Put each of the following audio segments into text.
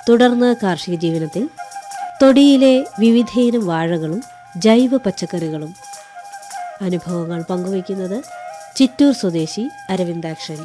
തുടർന്ന് കാർഷിക ജീവനത്തിൽ തൊടിയിലെ വിവിധയിനം വാഴകളും ജൈവ പച്ചക്കറികളും അനുഭവങ്ങൾ പങ്കുവയ്ക്കുന്നത് ചിറ്റൂർ സ്വദേശി അരവിന്ദാക്ഷൻ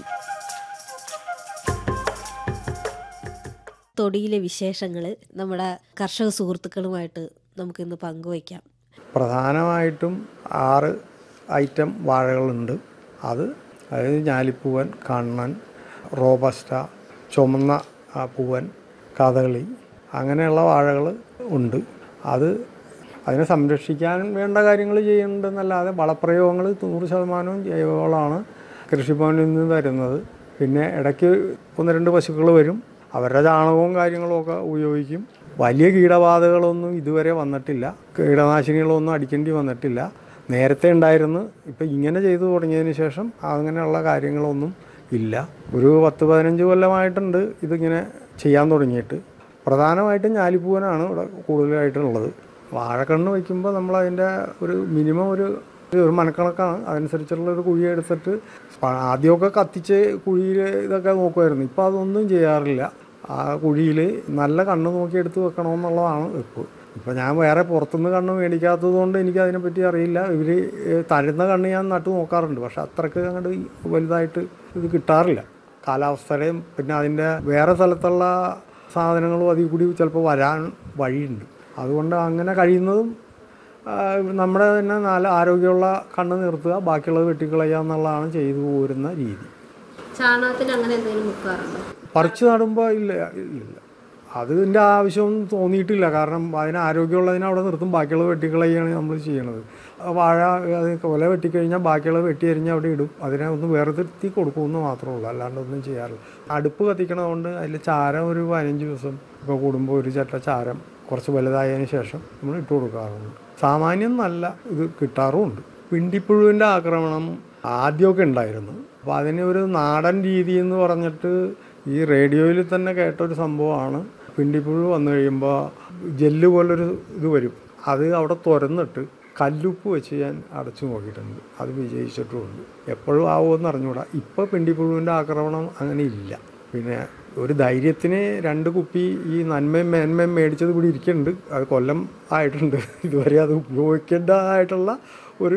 തൊടിയിലെ വിശേഷങ്ങൾ നമ്മുടെ കർഷക സുഹൃത്തുക്കളുമായിട്ട് നമുക്കിന്ന് പങ്കുവയ്ക്കാം പ്രധാനമായിട്ടും ആറ് ഐറ്റം വാഴകളുണ്ട് അത് അതായത് ഞാലിപ്പൂവൻ കണ്ണൻ റോബസ്റ്റ ചുമന്ന ആ, പൂവൻ കഥകളി അങ്ങനെയുള്ള വാഴകൾ ഉണ്ട് അത് അതിനെ സംരക്ഷിക്കാൻ വേണ്ട കാര്യങ്ങൾ ചെയ്യുന്നുണ്ടെന്നല്ലാതെ വളപ്രയോഗങ്ങൾ നൂറ് ശതമാനവും ജൈവവളമാണ് കൃഷിഭവനിൽ നിന്ന് തരുന്നത് പിന്നെ ഇടയ്ക്ക് ഒന്ന് രണ്ട് പശുക്കൾ വരും അവരുടെ ചാണകവും കാര്യങ്ങളും ഒക്കെ ഉപയോഗിക്കും വലിയ കീടബാധകളൊന്നും ഇതുവരെ വന്നിട്ടില്ല കീടനാശിനികളൊന്നും അടിക്കേണ്ടി വന്നിട്ടില്ല നേരത്തെ ഉണ്ടായിരുന്നു ഇപ്പം ഇങ്ങനെ ചെയ്തു തുടങ്ങിയതിന് ശേഷം അങ്ങനെയുള്ള കാര്യങ്ങളൊന്നും ഇല്ല ഒരു പത്ത് പതിനഞ്ച് കൊല്ലമായിട്ടുണ്ട് ഇതിങ്ങനെ ചെയ്യാൻ തുടങ്ങിയിട്ട് പ്രധാനമായിട്ടും ഞാലിപ്പൂവനാണ് ഇവിടെ കൂടുതലായിട്ടുള്ളത് വാഴക്കണ്ണ് വയ്ക്കുമ്പോൾ നമ്മൾ അതിൻ്റെ ഒരു മിനിമം ഒരു ഒരു മനക്കണക്കാണ് അതനുസരിച്ചുള്ള ഒരു കുഴി എടുത്തിട്ട് പ- ആദ്യമൊക്കെ കത്തിച്ച് കുഴിയിൽ ഇതൊക്കെ നോക്കുമായിരുന്നു ഇപ്പോൾ അതൊന്നും ചെയ്യാറില്ല ആ കുഴിയിൽ നല്ല കണ്ണ് നോക്കി എടുത്ത് വെക്കണമെന്നുള്ളതാണ് വെപ്പ് ഇപ്പോൾ ഞാൻ വേറെ പുറത്തുനിന്ന് കണ്ണ് മേടിക്കാത്തത് കൊണ്ട് എനിക്ക് അതിനെപ്പറ്റി അറിയില്ല ഇവർ തരുന്ന കണ്ണ് ഞാൻ നട്ട് നോക്കാറുണ്ട് പക്ഷെ അത്രക്ക് അങ്ങോട്ട് വലുതായിട്ട് ഇത് കിട്ടാറില്ല കാലാവസ്ഥയുടെയും പിന്നെ അതിൻ്റെ വേറെ സ്ഥലത്തുള്ള സാധനങ്ങളും അതിൽ കൂടി ചിലപ്പോൾ വരാൻ വഴിയുണ്ട് അതുകൊണ്ട് അങ്ങനെ കഴിയുന്നതും ആ, നമ്മുടെ തന്നെ നല്ല ആരോഗ്യമുള്ള കണ്ണ് നിർത്തുക ബാക്കിയുള്ളത് വെട്ടിക്കളയുക എന്നുള്ളതാണ് ചെയ്തു പോരുന്ന രീതി ചാണകത്തിന് അങ്ങനെ എന്തെങ്കിലും മുക്കാറുണ്ടോ പറിച്ച് നടുമ്പോൾ ഇല്ല ഇല്ല അതിൻ്റെ ആവശ്യമൊന്നും തോന്നിയിട്ടില്ല കാരണം അതിന് ആരോഗ്യമുള്ളതിനെ അവിടെ നിർത്തും ബാക്കിയുള്ളത് വെട്ടിക്കളയുകയാണ് നമ്മൾ ചെയ്യണത് ആ വാഴ അത് കൊല വെട്ടിക്കഴിഞ്ഞാൽ ബാക്കിയുള്ളത് വെട്ടി എറിഞ്ഞ് അവിടെ ഇടും അതിനെ ഒന്ന് വേർതിരുത്തി കൊടുക്കുമെന്ന് മാത്രമേ ഉള്ളൂ അല്ലാണ്ട് ഒന്നും ചെയ്യാറില്ല അടുപ്പ് കത്തിക്കണതുകൊണ്ട് അതിൽ ചാരം ഒരു പതിനഞ്ച് ദിവസം ഒക്കെ കൂടുമ്പോൾ ഒരു ചട്ട ചാരം കുറച്ച് വലുതായതിന് ശേഷം നമ്മൾ ഇട്ട് കൊടുക്കാറുണ്ട് സാമാന്യം നല്ല ഇത് കിട്ടാറുമുണ്ട് പിണ്ടിപ്പുഴുവിൻ്റെ ആക്രമണം ആദ്യമൊക്കെ ഉണ്ടായിരുന്നു അപ്പോൾ അതിന് ഒരു നാടൻ രീതി എന്ന് പറഞ്ഞിട്ട് ഈ റേഡിയോയിൽ തന്നെ കേട്ട ഒരു സംഭവമാണ് പിണ്ടിപ്പുഴു വന്നു കഴിയുമ്പോൾ ജെല്ല് പോലൊരു ഇത് വരും അത് അവിടെ തുറന്നിട്ട് കല്ലുപ്പ് വെച്ച് ഞാൻ അടച്ചു നോക്കിയിട്ടുണ്ട് അത് വിജയിച്ചിട്ടുമുണ്ട് എപ്പോഴും ആവുമെന്ന് അറിഞ്ഞുകൂടാ ഇപ്പോൾ പിണ്ടിപ്പുഴുവിൻ്റെ ആക്രമണം അങ്ങനെ ഇല്ല പിന്നെ ഒരു ധൈര്യത്തിന് രണ്ട് കുപ്പി ഈ നന്മയും മേന്മയും മേടിച്ചത് കൂടി ഇരിക്കുന്നുണ്ട് അത് കൊല്ലം ആയിട്ടുണ്ട് ഇതുവരെ അത് ഉപയോഗിക്കേണ്ടതായിട്ടുള്ള